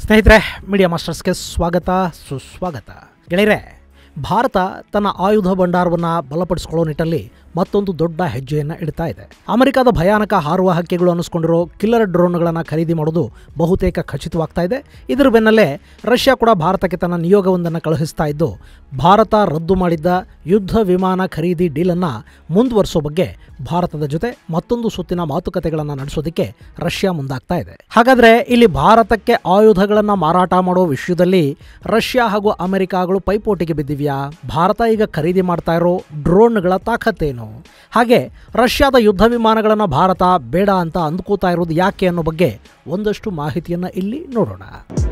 ಸ್ನೇಹಿತರೆ ಮೀಡಿಯಾ ಮಾಸ್ಟರ್ಸ್ಗೆ ಸ್ವಾಗತ ಸುಸ್ವಾಗತ ಗೆಳೆಯರೆ ಭಾರತ ತನ್ನ ಆಯುಧ ಭಂಡಾರವನ್ನು ಬಲಪಡಿಸಿಕೊಳ್ಳೋ ನಿಟ್ಟಲ್ಲಿ ಮತ್ತೊಂದು ದೊಡ್ಡ ಹೆಜ್ಜೆಯನ್ನು ಇಡ್ತಾ ಇದೆ ಅಮೆರಿಕದ ಭಯಾನಕ ಹಾರುವ ಹಕ್ಕಿಗಳು ಅನ್ನಿಸ್ಕೊಂಡಿರೋ ಕಿಲ್ಲರ್ ಡ್ರೋನ್ಗಳನ್ನು ಖರೀದಿ ಮಾಡೋದು ಬಹುತೇಕ ಖಚಿತವಾಗ್ತಾ ಇದೆ ಇದರ ಬೆನ್ನಲ್ಲೇ ರಷ್ಯಾ ಕೂಡ ಭಾರತಕ್ಕೆ ತನ್ನ ನಿಯೋಗವೊಂದನ್ನು ಕಳುಹಿಸ್ತಾ ಇದ್ದು ಭಾರತ ರದ್ದು ಮಾಡಿದ್ದ ಯುದ್ಧ ವಿಮಾನ ಖರೀದಿ ಡೀಲನ್ನು ಮುಂದುವರಿಸೋ ಬಗ್ಗೆ ಭಾರತದ ಜೊತೆ ಮತ್ತೊಂದು ಸುತ್ತಿನ ಮಾತುಕತೆಗಳನ್ನು ನಡೆಸೋದಕ್ಕೆ ರಷ್ಯಾ ಮುಂದಾಗ್ತಾ ಇದೆ ಹಾಗಾದ್ರೆ ಇಲ್ಲಿ ಭಾರತಕ್ಕೆ ಆಯುಧಗಳನ್ನು ಮಾರಾಟ ಮಾಡೋ ವಿಷಯದಲ್ಲಿ ರಷ್ಯಾ ಹಾಗೂ ಅಮೆರಿಕಾಗಳು ಪೈಪೋಟಿಗೆ ಬಿದ್ದಿವ್ಯಾ ಭಾರತ ಈಗ ಖರೀದಿ ಮಾಡ್ತಾ ಇರೋ ಡ್ರೋನ್ಗಳ ತಾಕತ್ತೇನು ಹಾಗೆ ರಷ್ಯಾದ ಯುದ್ಧ ವಿಮಾನಗಳನ್ನು ಭಾರತ ಬೇಡ ಅಂತ ಅಂದ್ಕೋತಾ ಇರೋದು ಯಾಕೆ ಅನ್ನೋ ಬಗ್ಗೆ ಒಂದಷ್ಟು ಮಾಹಿತಿಯನ್ನು ಇಲ್ಲಿ ನೋಡೋಣ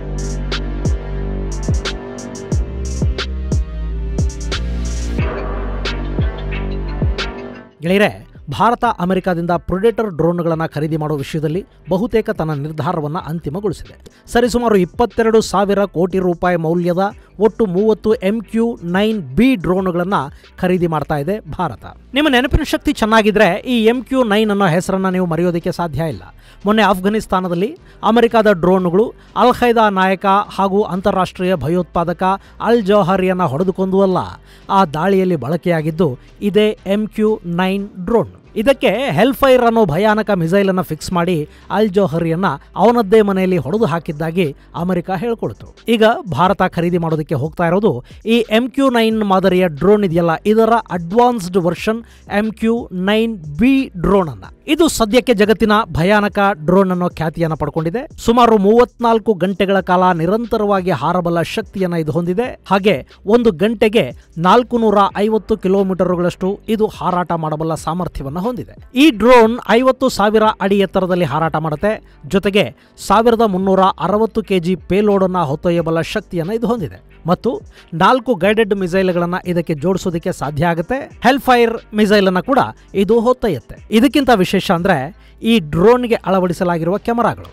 ಗೆಳೆಯರೆ ಭಾರತ ಅಮೆರಿಕದಿಂದ ಪ್ರೊಡೇಟರ್ ಡ್ರೋನ್ಗಳನ್ನು ಖರೀದಿ ಮಾಡೋ ವಿಷಯದಲ್ಲಿ ಬಹುತೇಕ ತನ್ನ ನಿರ್ಧಾರವನ್ನು ಅಂತಿಮಗೊಳಿಸಿದೆ ಸರಿಸುಮಾರು ಇಪ್ಪತ್ತೆರಡು ಸಾವಿರ ಕೋಟಿ ರೂಪಾಯಿ ಮೌಲ್ಯದ ಒಟ್ಟು ಮೂವತ್ತು ಎಂ ಕ್ಯೂ ನೈನ್ ಬಿ ಡ್ರೋನ್ಗಳನ್ನು ಖರೀದಿ ಮಾಡ್ತಾ ಇದೆ ಭಾರತ ನಿಮ್ಮ ನೆನಪಿನ ಶಕ್ತಿ ಚೆನ್ನಾಗಿದ್ರೆ ಈ ಎಂ ಕ್ಯೂ ನೈನ್ ಅನ್ನೋ ಹೆಸರನ್ನು ನೀವು ಮರೆಯೋದಕ್ಕೆ ಸಾಧ್ಯ ಇಲ್ಲ ಮೊನ್ನೆ ಅಫ್ಘಾನಿಸ್ತಾನದಲ್ಲಿ ಅಮೆರಿಕದ ಡ್ರೋನ್ಗಳು ಅಲ್ ಖೈದಾ ನಾಯಕ ಹಾಗೂ ಅಂತಾರಾಷ್ಟ್ರೀಯ ಭಯೋತ್ಪಾದಕ ಅಲ್ ಜೌಹರಿಯನ್ನು ಹೊಡೆದುಕೊಂದು ಅಲ್ಲ ಆ ದಾಳಿಯಲ್ಲಿ ಬಳಕೆಯಾಗಿದ್ದು ಇದೇ ಎಂ ಕ್ಯೂ ನೈನ್ ಡ್ರೋನ್ ಇದಕ್ಕೆ ಹೆಲ್ಫೈರ್ ಅನ್ನೋ ಭಯಾನಕ ಮಿಸೈಲನ್ನು ಫಿಕ್ಸ್ ಮಾಡಿ ಅಲ್ ಜೋಹರಿಯನ್ನ ಅವನದ್ದೇ ಮನೆಯಲ್ಲಿ ಹೊಡೆದು ಹಾಕಿದ್ದಾಗಿ ಅಮೆರಿಕ ಹೇಳ್ಕೊಳ್ತು ಈಗ ಭಾರತ ಖರೀದಿ ಮಾಡೋದಕ್ಕೆ ಹೋಗ್ತಾ ಇರೋದು ಈ ಎಂ ಕ್ಯೂ ನೈನ್ ಮಾದರಿಯ ಡ್ರೋನ್ ಇದೆಯಲ್ಲ ಇದರ advanced version M Q nine B drone ಅನ್ನ ಇದು ಸದ್ಯಕ್ಕೆ ಜಗತ್ತಿನ ಭಯಾನಕ ಡ್ರೋನ್ ಅನ್ನೋ ಖ್ಯಾತಿಯನ್ನು ಪಡ್ಕೊಂಡಿದೆ ಸುಮಾರು ಮೂವತ್ನಾಲ್ಕು ಗಂಟೆಗಳ ಕಾಲ ನಿರಂತರವಾಗಿ ಹಾರಬಲ್ಲ ಶಕ್ತಿಯನ್ನ ಇದು ಹೊಂದಿದೆ ಹಾಗೆ ಒಂದು ಗಂಟೆಗೆ ನಾಲ್ಕು ನೂರ ಐವತ್ತು ಕಿಲೋಮೀಟರ್ಗಳಷ್ಟು ಇದು ಹಾರಾಟ ಮಾಡಬಲ್ಲ ಸಾಮರ್ಥ್ಯವನ್ನು ಹೊಂದಿದೆ ಈ ಡ್ರೋನ್ ಐವತ್ತು ಸಾವಿರ ಅಡಿ ಎತ್ತರದಲ್ಲಿ ಹಾರಾಟ ಮಾಡುತ್ತೆ ಜೊತೆಗೆ ಸಾವಿರದ ಮುನ್ನೂರ ಅರವತ್ತು ಕೆಜಿ ಪೇಲೋಡ್ ಅನ್ನ ಹೊತ್ತೊಯ್ಯಬಲ್ಲ ಶಕ್ತಿಯನ್ನು ಇದು ಹೊಂದಿದೆ ಮತ್ತು ನಾಲ್ಕು ಗೈಡೆಡ್ ಮಿಸೈಲ್ಗಳನ್ನು ಇದಕ್ಕೆ ಜೋಡಿಸೋದಕ್ಕೆ ಸಾಧ್ಯ ಆಗುತ್ತೆ ಹೆಲ್ಫೈರ್ ಮಿಸೈಲ್ ಅನ್ನ ಕೂಡ ಇದು ಹೊತ್ತೊಯ್ಯುತ್ತೆ ಇದಕ್ಕಿಂತ ವಿಶೇಷ ಅಂದ್ರೆ ಈ ಡ್ರೋನ್ಗೆ ಅಳವಡಿಸಲಾಗಿರುವ ಕ್ಯಾಮರಾಗಳು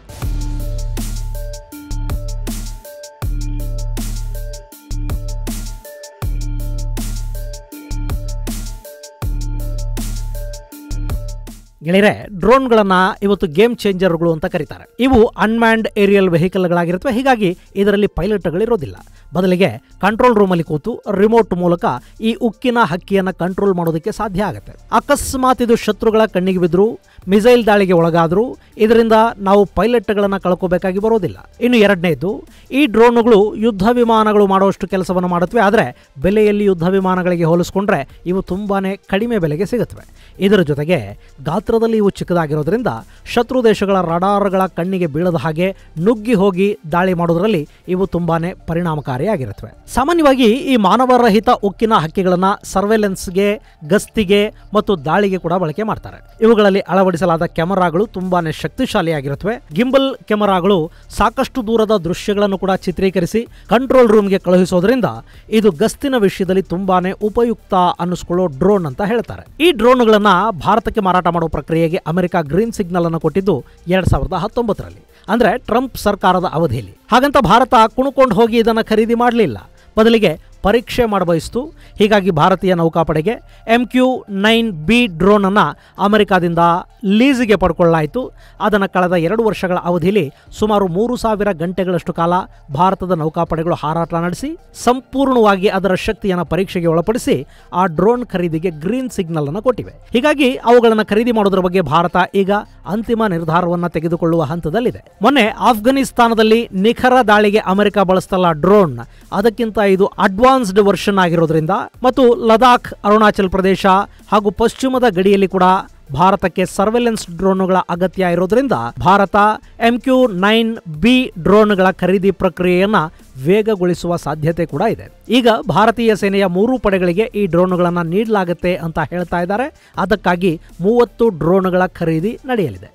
ಗೆಳೆಯರೆ ಡ್ರೋನ್ಗಳನ್ನು ಇವತ್ತು ಗೇಮ್ ಚೇಂಜರ್ಗಳು ಅಂತ ಕರೀತಾರೆ ಇವು ಅನ್ಮ್ಯಾಂಡ್ ಏರಿಯಲ್ ವೆಹಿಕಲ್ಗಳಾಗಿರುತ್ತವೆ ಹೀಗಾಗಿ ಇದರಲ್ಲಿ ಪೈಲಟ್ಗಳಿರೋದಿಲ್ಲ ಬದಲಿಗೆ ಕಂಟ್ರೋಲ್ ರೂಮಲ್ಲಿ ಕೂತು ರಿಮೋಟ್ ಮೂಲಕ ಈ ಉಕ್ಕಿನ ಹಕ್ಕಿಯನ್ನು ಕಂಟ್ರೋಲ್ ಮಾಡೋದಕ್ಕೆ ಸಾಧ್ಯ ಆಗುತ್ತೆ ಅಕಸ್ಮಾತ್ ಇದು ಶತ್ರುಗಳ ಕಣ್ಣಿಗೆ ಬಿದ್ದರೂ ಮಿಸೈಲ್ ದಾಳಿಗೆ ಒಳಗಾದರೂ ಇದರಿಂದ ನಾವು ಪೈಲಟ್ಗಳನ್ನು ಕಳ್ಕೋಬೇಕಾಗಿ ಬರೋದಿಲ್ಲ ಇನ್ನು ಎರಡನೇದು ಈ ಡ್ರೋನ್ಗಳು ಯುದ್ಧ ವಿಮಾನಗಳು ಮಾಡುವಷ್ಟು ಕೆಲಸವನ್ನು ಮಾಡುತ್ತವೆ ಆದರೆ ಬೆಲೆಯಲ್ಲಿ ಯುದ್ಧ ವಿಮಾನಗಳಿಗೆ ಹೋಲಿಸ್ಕೊಂಡ್ರೆ ಇವು ತುಂಬಾ ಕಡಿಮೆ ಬೆಲೆಗೆ ಸಿಗುತ್ತವೆ ಇದರ ಜೊತೆಗೆ ಗಾತ್ರದಲ್ಲಿ ಇವು ಚಿಕ್ಕದಾಗಿರೋದ್ರಿಂದ ಶತ್ರು ದೇಶಗಳ ರಡಾರ್ಗಳ ಕಣ್ಣಿಗೆ ಬೀಳದ ಹಾಗೆ ನುಗ್ಗಿ ಹೋಗಿ ದಾಳಿ ಮಾಡೋದ್ರಲ್ಲಿ ಇವು ತುಂಬಾನೇ ಪರಿಣಾಮಕಾರಿಯಾಗಿರುತ್ತವೆ ಸಾಮಾನ್ಯವಾಗಿ ಈ ಮಾನವರಹಿತ ಉಕ್ಕಿನ ಹಕ್ಕಿಗಳನ್ನು ಸರ್ವೆಲೆನ್ಸ್ಗೆ ಗಸ್ತಿಗೆ ಮತ್ತು ದಾಳಿಗೆ ಕೂಡ ಬಳಕೆ ಮಾಡ್ತಾರೆ ಇವುಗಳಲ್ಲಿ ಅಳವಡಿಸಲಾದ ಕ್ಯಾಮರಾಗಳು ತುಂಬಾನೇ ಶಕ್ತಿಶಾಲಿಯಾಗಿರುತ್ತವೆ ಗಿಂಬಲ್ ಕ್ಯಾಮರಾಗಳು ಸಾಕಷ್ಟು ದೂರದ ದೃಶ್ಯಗಳನ್ನು ಕೂಡ ಚಿತ್ರೀಕರಿಸಿ ಕಂಟ್ರೋಲ್ ರೂಮ್ಗೆ ಕಳುಹಿಸೋದ್ರಿಂದ ಇದು ಗಸ್ತಿನ ವಿಷಯದಲ್ಲಿ ತುಂಬಾನೇ ಉಪಯುಕ್ತ ಅನ್ನಿಸ್ಕೊಳ್ಳೋ ಡ್ರೋನ್ ಅಂತ ಹೇಳ್ತಾರೆ ಈ ಡ್ರೋನ್ಗಳನ್ನ ಭಾರತಕ್ಕೆ ಮಾರಾಟ ಮಾಡೋ ಪ್ರಕ್ರಿಯೆಗೆ ಅಮೆರಿಕ ಗ್ರೀನ್ ಸಿಗ್ನಲ್ ಅನ್ನು ಕೊಟ್ಟಿದ್ದು ಎರಡ್ ಸಾವಿರದ ಹತ್ತೊಂಬತ್ತರಲ್ಲಿ ಅಂದ್ರೆ ಟ್ರಂಪ್ ಸರ್ಕಾರದ ಅವಧಿಯಲ್ಲಿ ಹಾಗಂತ ಭಾರತ ಕುಣುಕೊಂಡು ಹೋಗಿ ಇದನ್ನು ಖರೀದಿ ಮಾಡಲಿಲ್ಲ ಬದಲಿಗೆ ಪರೀಕ್ಷೆ ಮಾಡಬಯಸ್ತು ಹೀಗಾಗಿ ಭಾರತೀಯ ನೌಕಾಪಡೆಗೆ ಎಂ ಕ್ಯೂ ನೈನ್ ಬಿ ಡ್ರೋನನ್ನು ಅಮೆರಿಕಾದಿಂದ ಲೀಸಿಗೆ ಪಡ್ಕೊಳ್ಳಾಯಿತು ಅದನ್ನು ಕಳೆದ ಎರಡು ವರ್ಷಗಳ ಅವಧಿಯಲ್ಲಿ ಸುಮಾರು ಮೂರು ಸಾವಿರ ಗಂಟೆಗಳಷ್ಟು ಕಾಲ ಭಾರತದ ನೌಕಾಪಡೆಗಳು ಹಾರಾಟ ನಡೆಸಿ ಸಂಪೂರ್ಣವಾಗಿ ಅದರ ಶಕ್ತಿಯನ್ನು ಪರೀಕ್ಷೆಗೆ ಒಳಪಡಿಸಿ ಆ ಡ್ರೋನ್ ಖರೀದಿಗೆ ಗ್ರೀನ್ ಸಿಗ್ನಲ್ ಅನ್ನು ಕೊಟ್ಟಿವೆ ಹೀಗಾಗಿ ಅವುಗಳನ್ನು ಖರೀದಿ ಮಾಡೋದ್ರ ಬಗ್ಗೆ ಭಾರತ ಈಗ ಅಂತಿಮ ನಿರ್ಧಾರವನ್ನು ತೆಗೆದುಕೊಳ್ಳುವ ಹಂತದಲ್ಲಿದೆ ಮೊನ್ನೆ ಆಫ್ಘನಿಸ್ತಾನದಲ್ಲಿ ನಿಖರ ದಾಳಿಗೆ ಅಮೆರಿಕ ಬಳಸ್ತಲ್ಲ ಡ್ರೋನ್ ಅದಕ್ಕಿಂತ ಇದು ಅಡ್ವಾನ್ಸ್ಡ್ ವರ್ಷನ್ ಆಗಿರೋದ್ರಿಂದ ಮತ್ತು ಲದಾಖ್ ಅರುಣಾಚಲ್ ಪ್ರದೇಶ ಹಾಗೂ ಪಶ್ಚಿಮದ ಗಡಿಯಲ್ಲಿ ಕೂಡ ಭಾರತಕ್ಕೆ ಸರ್ವೆಲೆನ್ಸ್ ಡ್ರೋನ್ಗಳ ಅಗತ್ಯ ಇರೋದ್ರಿಂದ Bharat M Q nine B ಡ್ರೋನ್ಗಳ ಖರೀದಿ ಪ್ರಕ್ರಿಯೆಯನ್ನ ವೇಗಗೊಳಿಸುವ ಸಾಧ್ಯತೆ ಕೂಡ ಇದೆ ಈಗ ಭಾರತೀಯ ಸೇನೆಯ ಮೂರು ಪಡೆಗಳಿಗೆ ಈ ಡ್ರೋನ್ಗಳನ್ನು ನೀಡಲಾಗುತ್ತೆ ಅಂತ ಹೇಳ್ತಾ ಇದ್ದಾರೆ ಅದಕ್ಕಾಗಿ ಮೂವತ್ತು ಡ್ರೋನ್ಗಳ ಖರೀದಿ ನಡೆಯಲಿದೆ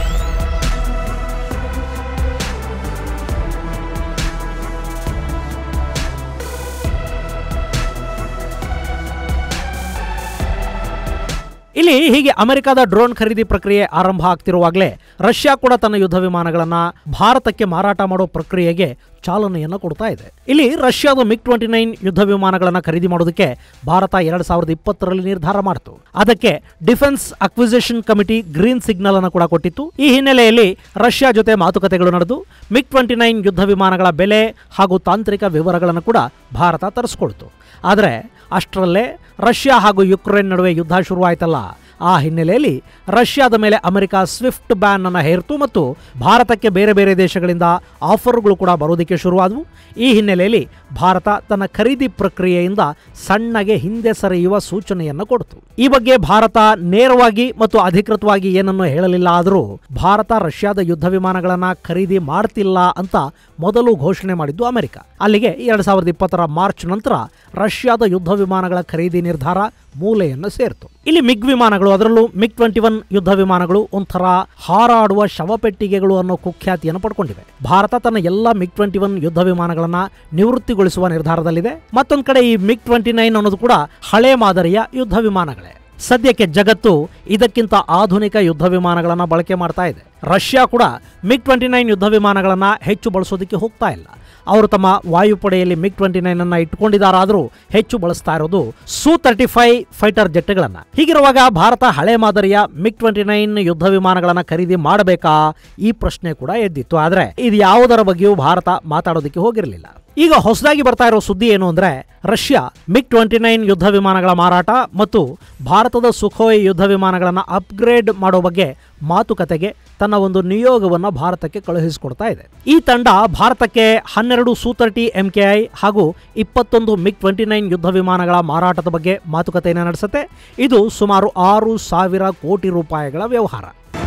ಇಲ್ಲಿ ಹೀಗೆ ಅಮೆರಿಕದ ಡ್ರೋನ್ ಖರೀದಿ ಪ್ರಕ್ರಿಯೆ ಆರಂಭ ಆಗ್ತಿರುವಾಗಲೇ ರಷ್ಯಾ ಕೂಡ ತನ್ನ ಯುದ್ಧ ವಿಮಾನಗಳನ್ನು ಭಾರತಕ್ಕೆ ಮಾರಾಟ ಮಾಡೋ ಪ್ರಕ್ರಿಯೆಗೆ ಚಾಲನೆಯನ್ನು ಕೊಡ್ತಾ ಇದೆ ಇಲ್ಲಿ ರಷ್ಯಾದ ಮಿಗ್ ಟ್ವೆಂಟಿ ನೈನ್ ಯುದ್ಧ ವಿಮಾನಗಳನ್ನು ಖರೀದಿ ಮಾಡೋದಕ್ಕೆ ಭಾರತ ಎರಡ್ ಸಾವಿರದ ಇಪ್ಪತ್ತರಲ್ಲಿ ನಿರ್ಧಾರ ಮಾಡಿತು ಅದಕ್ಕೆ defence acquisition committee green signal ಅನ್ನು ಕೂಡ ಕೊಟ್ಟಿತ್ತು ಈ ಹಿನ್ನೆಲೆಯಲ್ಲಿ ರಷ್ಯಾ ಜೊತೆ ಮಾತುಕತೆಗಳು ನಡೆದು ಮಿಗ್ ಟ್ವೆಂಟಿ ನೈನ್ ಯುದ್ಧ ವಿಮಾನಗಳ ಬೆಲೆ ಹಾಗೂ ತಾಂತ್ರಿಕ ವಿವರಗಳನ್ನು ಕೂಡ ಭಾರತ ತರಿಸ್ಕೊಳ್ತು ಆದರೆ ಅಷ್ಟರಲ್ಲೇ ರಷ್ಯಾ ಹಾಗೂ ಯುಕ್ರೇನ್ ನಡುವೆ ಯುದ್ಧ ಶುರುವಾಯ್ತಲ್ಲ ಆ ಹಿನ್ನೆಲೆಯಲ್ಲಿ ರಷ್ಯಾದ ಮೇಲೆ ಅಮೆರಿಕ ಸ್ವಿಫ್ಟ್ ಬ್ಯಾನ್ ಅನ್ನು ಹೇರ್ತು ಮತ್ತು ಭಾರತಕ್ಕೆ ಬೇರೆ ಬೇರೆ ದೇಶಗಳಿಂದ ಆಫರ್ಗಳು ಕೂಡ ಬರೋದಕ್ಕೆ ಶುರುವಾದವು ಈ ಹಿನ್ನೆಲೆಯಲ್ಲಿ ಭಾರತ ತನ್ನ ಖರೀದಿ ಪ್ರಕ್ರಿಯೆಯಿಂದ ಸಣ್ಣಗೆ ಹಿಂದೆ ಸರಿಯುವ ಸೂಚನೆಯನ್ನು ಕೊಡ್ತು ಈ ಬಗ್ಗೆ ಭಾರತ ನೇರವಾಗಿ ಮತ್ತು ಅಧಿಕೃತವಾಗಿ ಏನನ್ನು ಹೇಳಲಿಲ್ಲ ಆದರೂ ಭಾರತ ರಷ್ಯಾದ ಯುದ್ಧ ವಿಮಾನಗಳನ್ನು ಖರೀದಿ ಮಾಡ್ತಿಲ್ಲ ಅಂತ ಮೊದಲು ಘೋಷಣೆ ಮಾಡಿದ್ದು ಅಮೆರಿಕ ಅಲ್ಲಿಗೆ ಎರಡ್ ಸಾವಿರದ ಇಪ್ಪತ್ತರ ಮಾರ್ಚ್ ನಂತರ ರಷ್ಯಾದ ಯುದ್ಧ ವಿಮಾನಗಳ ಖರೀದಿ ನಿರ್ಧಾರ ಮೂಲೆಯನ್ನು ಸೇರಿತು ಇಲ್ಲಿ ಮಿಗ್ ವಿಮಾನಗಳು ಅದರಲ್ಲೂ ಮಿಗ್ ಟ್ವೆಂಟಿ ಒನ್ ಯುದ್ಧ ವಿಮಾನಗಳು ಒಂಥರ ಹಾರಾಡುವ ಶವಪೆಟ್ಟಿಗೆಗಳು ಅನ್ನೋ ಕುಖ್ಯಾತಿಯನ್ನು ಪಡ್ಕೊಂಡಿವೆ ಭಾರತ ತನ್ನ ಎಲ್ಲ ಮಿಗ್ ಟ್ವೆಂಟಿ ಒನ್ ಯುದ್ಧ ವಿಮಾನಗಳನ್ನ ನಿವೃತ್ತಿಗೊಳಿಸುವ ನಿರ್ಧಾರದಲ್ಲಿದೆ ಮತ್ತೊಂದು ಕಡೆ ಈ ಮಿಗ್ ಟ್ವೆಂಟಿ ನೈನ್ ಅನ್ನೋದು ಕೂಡ ಹಳೆ ಮಾದರಿಯ ಯುದ್ಧ ವಿಮಾನಗಳೇ ಸದ್ಯಕ್ಕೆ ಜಗತ್ತು ಇದಕ್ಕಿಂತ ಆಧುನಿಕ ಯುದ್ಧ ವಿಮಾನಗಳನ್ನು ಬಳಕೆ ಮಾಡ್ತಾ ಇದೆ ರಷ್ಯಾ ಕೂಡ ಮಿಗ್ ಟ್ವೆಂಟಿ ನೈನ್ ಯುದ್ಧ ವಿಮಾನಗಳನ್ನು ಹೆಚ್ಚು ಬಳಸೋದಕ್ಕೆ ಹೋಗ್ತಾ ಇಲ್ಲ ಅವರು ತಮ್ಮ ವಾಯುಪಡೆಯಲ್ಲಿ ಮಿಗ್ ಟ್ವೆಂಟಿ ನೈನ್ ಅನ್ನ ಇಟ್ಕೊಂಡಿದ್ದಾರಾದರೂ ಹೆಚ್ಚು ಬಳಸ್ತಾ ಇರೋದು ಸು ತರ್ಟಿ ಫೈವ್ ಫೈಟರ್ ಜೆಟ್ಗಳನ್ನು ಹೀಗಿರುವಾಗ ಭಾರತ ಹಳೆ ಮಾದರಿಯ ಮಿಗ್ ಟ್ವೆಂಟಿ ನೈನ್ ಯುದ್ಧ ವಿಮಾನಗಳನ್ನು ಖರೀದಿ ಮಾಡಬೇಕಾ ಈ ಪ್ರಶ್ನೆ ಕೂಡ ಎದ್ದಿತ್ತು ಆದರೆ ಇದು ಯಾವುದರ ಬಗ್ಗೆಯೂ ಭಾರತ ಮಾತಾಡೋದಕ್ಕೆ ಹೋಗಿರಲಿಲ್ಲ ಈಗ ಹೊಸದಾಗಿ ಬರ್ತಾ ಇರೋ ಸುದ್ದಿ ಏನು ಅಂದ್ರೆ ರಷ್ಯಾ ಮಿಗ್ ಟ್ವೆಂಟಿ ನೈನ್ ಯುದ್ಧ ವಿಮಾನಗಳ ಮಾರಾಟ ಮತ್ತು ಭಾರತದ ಸುಖೋಯ್ ಯುದ್ಧ ವಿಮಾನಗಳನ್ನು ಅಪ್ಗ್ರೇಡ್ ಮಾಡೋ ಬಗ್ಗೆ ಮಾತುಕತೆಗೆ ತನ್ನ ಒಂದು ನಿಯೋಗವನ್ನು ಭಾರತಕ್ಕೆ ಕಳುಹಿಸಿಕೊಡ್ತಾ ಇದೆ ಈ ತಂಡ ಭಾರತಕ್ಕೆ ಹನ್ನೆರಡು ಸೂ ತರ್ಟಿ ಎಂಕೆಐ ಹಾಗೂ ಇಪ್ಪತ್ತೊಂದು ಮಿಗ್ ಟ್ವೆಂಟಿ ನೈನ್ ಯುದ್ಧ ವಿಮಾನಗಳ ಮಾರಾಟದ ಬಗ್ಗೆ ಮಾತುಕತೆಯನ್ನು ನಡೆಸುತ್ತೆ ಇದು ಸುಮಾರು ಆರು ಸಾವಿರ ಕೋಟಿ ರೂಪಾಯಿಗಳ ವ್ಯವಹಾರ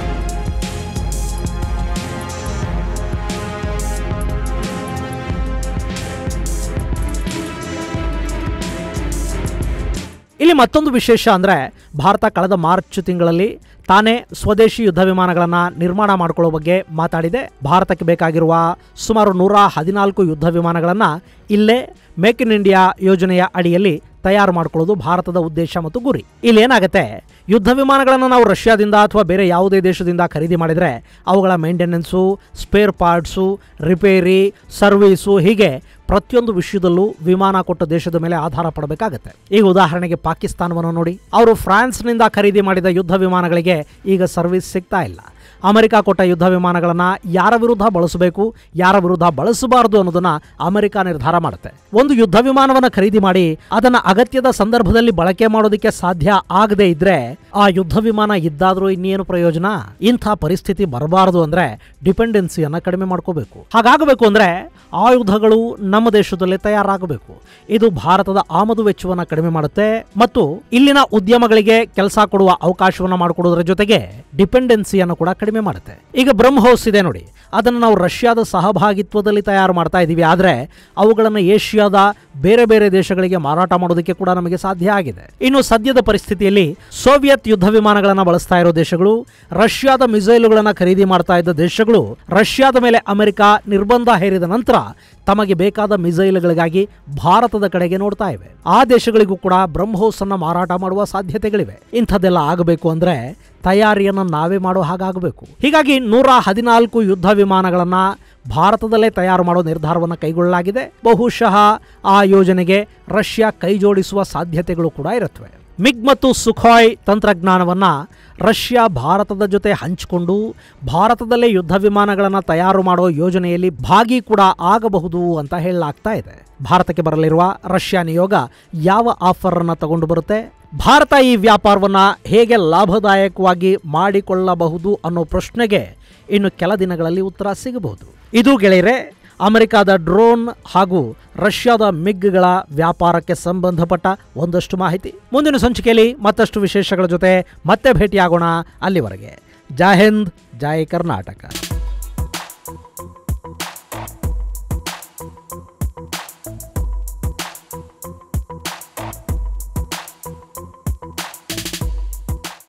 ಇಲ್ಲಿ ಮತ್ತೊಂದು ವಿಶೇಷ ಅಂದರೆ ಭಾರತ ಕಳೆದ ಮಾರ್ಚ್ ತಿಂಗಳಲ್ಲಿ ತಾನೇ ಸ್ವದೇಶಿ ಯುದ್ಧ ವಿಮಾನಗಳನ್ನು ನಿರ್ಮಾಣ ಮಾಡಿಕೊಳ್ಳೋ ಬಗ್ಗೆ ಮಾತಾಡಿದೆ ಭಾರತಕ್ಕೆ ಬೇಕಾಗಿರುವ ಸುಮಾರು ನೂರ ಹದಿನಾಲ್ಕು ಯುದ್ಧ ವಿಮಾನಗಳನ್ನು ಇಲ್ಲೇ ಮೇಕ್ ಇನ್ ಇಂಡಿಯಾ ಯೋಜನೆಯ ಅಡಿಯಲ್ಲಿ ತಯಾರು ಮಾಡ್ಕೊಳ್ಳೋದು ಭಾರತದ ಉದ್ದೇಶ ಮತ್ತು ಗುರಿ ಇಲ್ಲಿ ಏನಾಗುತ್ತೆ ಯುದ್ಧ ವಿಮಾನಗಳನ್ನು ನಾವು ರಷ್ಯಾದಿಂದ ಅಥವಾ ಬೇರೆ ಯಾವುದೇ ದೇಶದಿಂದ ಖರೀದಿ ಮಾಡಿದರೆ ಅವುಗಳ ಮೇಂಟೆನೆನ್ಸು ಸ್ಪೇರ್ ಪಾರ್ಟ್ಸು ರಿಪೇರಿ ಸರ್ವೀಸು ಹೀಗೆ ಪ್ರತಿಯೊಂದು ವಿಷಯದಲ್ಲೂ ವಿಮಾನ ಕೊಟ್ಟ ದೇಶದ ಮೇಲೆ ಆಧಾರ ಪಡಬೇಕಾಗತ್ತೆ ಈಗ ಉದಾಹರಣೆಗೆ ಪಾಕಿಸ್ತಾನವನ್ನು ನೋಡಿ ಅವರು ಫ್ರಾನ್ಸ್ನಿಂದ ಖರೀದಿ ಮಾಡಿದ ಯುದ್ಧ ವಿಮಾನಗಳಿಗೆ ಈಗ ಸರ್ವಿಸ್ ಸಿಗ್ತಾ ಇಲ್ಲ ಅಮೆರಿಕ ಕೊಟ್ಟ ಯುದ್ಧ ವಿಮಾನಗಳನ್ನು ಯಾರ ವಿರುದ್ಧ ಬಳಸಬೇಕು ಯಾರ ವಿರುದ್ಧ ಬಳಸಬಾರದು ಅನ್ನೋದನ್ನ ಅಮೆರಿಕ ನಿರ್ಧಾರ ಮಾಡುತ್ತೆ ಒಂದು ಯುದ್ಧ ವಿಮಾನವನ್ನು ಖರೀದಿ ಮಾಡಿ ಅದನ್ನ ಅಗತ್ಯದ ಸಂದರ್ಭದಲ್ಲಿ ಬಳಕೆ ಮಾಡೋದಕ್ಕೆ ಸಾಧ್ಯ ಆಗದೆ ಇದ್ರೆ ಆ ಯುದ್ಧ ವಿಮಾನ ಇದ್ದಾದ್ರೂ ಇನ್ನೇನು ಪ್ರಯೋಜನ ಇಂಥ ಪರಿಸ್ಥಿತಿ ಬರಬಾರದು ಅಂದ್ರೆ ಡಿಪೆಂಡೆನ್ಸಿಯನ್ನ ಕಡಿಮೆ ಮಾಡ್ಕೋಬೇಕು ಹಾಗಾಗಬೇಕು ಅಂದ್ರೆ ಆಯುಧಗಳು ನಮ್ಮ ದೇಶದಲ್ಲೇ ತಯಾರಾಗಬೇಕು ಇದು ಭಾರತದ ಆಮದು ವೆಚ್ಚವನ್ನು ಕಡಿಮೆ ಮಾಡುತ್ತೆ ಮತ್ತು ಇಲ್ಲಿನ ಉದ್ಯಮಗಳಿಗೆ ಕೆಲಸ ಕೊಡುವ ಅವಕಾಶವನ್ನು ಮಾಡಿಕೊಡೋದ್ರ ಜೊತೆಗೆ ಡಿಪೆಂಡೆನ್ಸಿಯನ್ನು ಕೂಡ ಕಡಿಮೆ ಮಾಡುತ್ತೆ ಈಗ ಬ್ರಹ್ಮೋಸ್ ಇದೆ ನೋಡಿ ಅದನ್ನು ನಾವು ರಷ್ಯಾದ ಸಹಭಾಗಿತ್ವದಲ್ಲಿ ತಯಾರು ಮಾಡ್ತಾ ಇದ್ದೀವಿ ಆದರೆ ಅವುಗಳನ್ನು ಏಷ್ಯಾದ ಬೇರೆ ಬೇರೆ ದೇಶಗಳಿಗೆ ಮಾರಾಟ ಮಾಡೋದಕ್ಕೆ ಕೂಡ ನಮಗೆ ಸಾಧ್ಯ ಆಗಿದೆ ಇನ್ನು ಸದ್ಯದ ಪರಿಸ್ಥಿತಿಯಲ್ಲಿ ಸೋವಿಯತ್ ಯುದ್ಧ ವಿಮಾನಗಳನ್ನು ಬಳಸ್ತಾ ಇರೋ ದೇಶಗಳು ರಷ್ಯಾದ ಮಿಸೈಲುಗಳನ್ನು ಖರೀದಿ ಮಾಡ್ತಾ ಇದ್ದ ದೇಶಗಳು ರಷ್ಯಾದ ಮೇಲೆ ಅಮೆರಿಕ ನಿರ್ಬಂಧ ಹೇರಿದ ನಂತರ ತಮಗೆ ಬೇಕಾದ ಮಿಸೈಲ್ಗಳಿಗಾಗಿ ಭಾರತದ ಕಡೆಗೆ ನೋಡ್ತಾ ಇವೆ ಆ ದೇಶಗಳಿಗೂ ಕೂಡ ಬ್ರಹ್ಮೋಸ್ ಅನ್ನ ಮಾರಾಟ ಮಾಡುವ ಸಾಧ್ಯತೆಗಳಿವೆ ಇಂಥದ್ದೆಲ್ಲ ಆಗಬೇಕು ಅಂದ್ರೆ ತಯಾರಿಯನ್ನು ನಾವೇ ಮಾಡೋ ಹಾಗಾಗಬೇಕು ಹೀಗಾಗಿ ನೂರ ಹದಿನಾಲ್ಕು ಯುದ್ಧ ವಿಮಾನಗಳನ್ನ ಭಾರತದಲ್ಲೇ ತಯಾರು ಮಾಡೋ ನಿರ್ಧಾರವನ್ನು ಕೈಗೊಳ್ಳಲಾಗಿದೆ ಬಹುಶಃ ಆ ಯೋಜನೆಗೆ ರಷ್ಯಾ ಕೈಜೋಡಿಸುವ ಸಾಧ್ಯತೆಗಳು ಕೂಡ ಇರುತ್ತವೆ ಮಿಗ್ ಮತ್ತು ಸುಖಾಯ್ ತಂತ್ರಜ್ಞಾನವನ್ನು ರಷ್ಯಾ ಭಾರತದ ಜೊತೆ ಹಂಚಿಕೊಂಡು ಭಾರತದಲ್ಲೇ ಯುದ್ಧ ವಿಮಾನಗಳನ್ನು ತಯಾರು ಮಾಡೋ ಯೋಜನೆಯಲ್ಲಿ ಭಾಗಿ ಕೂಡ ಆಗಬಹುದು ಅಂತ ಹೇಳಲಾಗ್ತಾ ಇದೆ ಭಾರತಕ್ಕೆ ಬರಲಿರುವ ರಷ್ಯಾ ನಿಯೋಗ ಯಾವ ಆಫರ್ ಅನ್ನ ತಗೊಂಡು ಬರುತ್ತೆ ಭಾರತ ಈ ವ್ಯಾಪಾರವನ್ನ ಹೇಗೆ ಲಾಭದಾಯಕವಾಗಿ ಮಾಡಿಕೊಳ್ಳಬಹುದು ಅನ್ನೋ ಪ್ರಶ್ನೆಗೆ ಇನ್ನು ಕೆಲ ದಿನಗಳಲ್ಲಿ ಉತ್ತರ ಸಿಗಬಹುದು ಇದು ಗೆಳೆಯರೆ ಅಮೆರಿಕದ ಡ್ರೋನ್ ಹಾಗೂ ರಷ್ಯಾದ ಮಿಗ್ಗಳ ವ್ಯಾಪಾರಕ್ಕೆ ಸಂಬಂಧಪಟ್ಟ ಒಂದಷ್ಟು ಮಾಹಿತಿ ಮುಂದಿನ ಸಂಚಿಕೆಯಲ್ಲಿ ಮತ್ತಷ್ಟು ವಿಶೇಷಗಳ ಜೊತೆ ಮತ್ತೆ ಭೇಟಿಯಾಗೋಣ ಅಲ್ಲಿವರೆಗೆ ಜೈ ಹಿಂದ್ ಜೈ ಕರ್ನಾಟಕ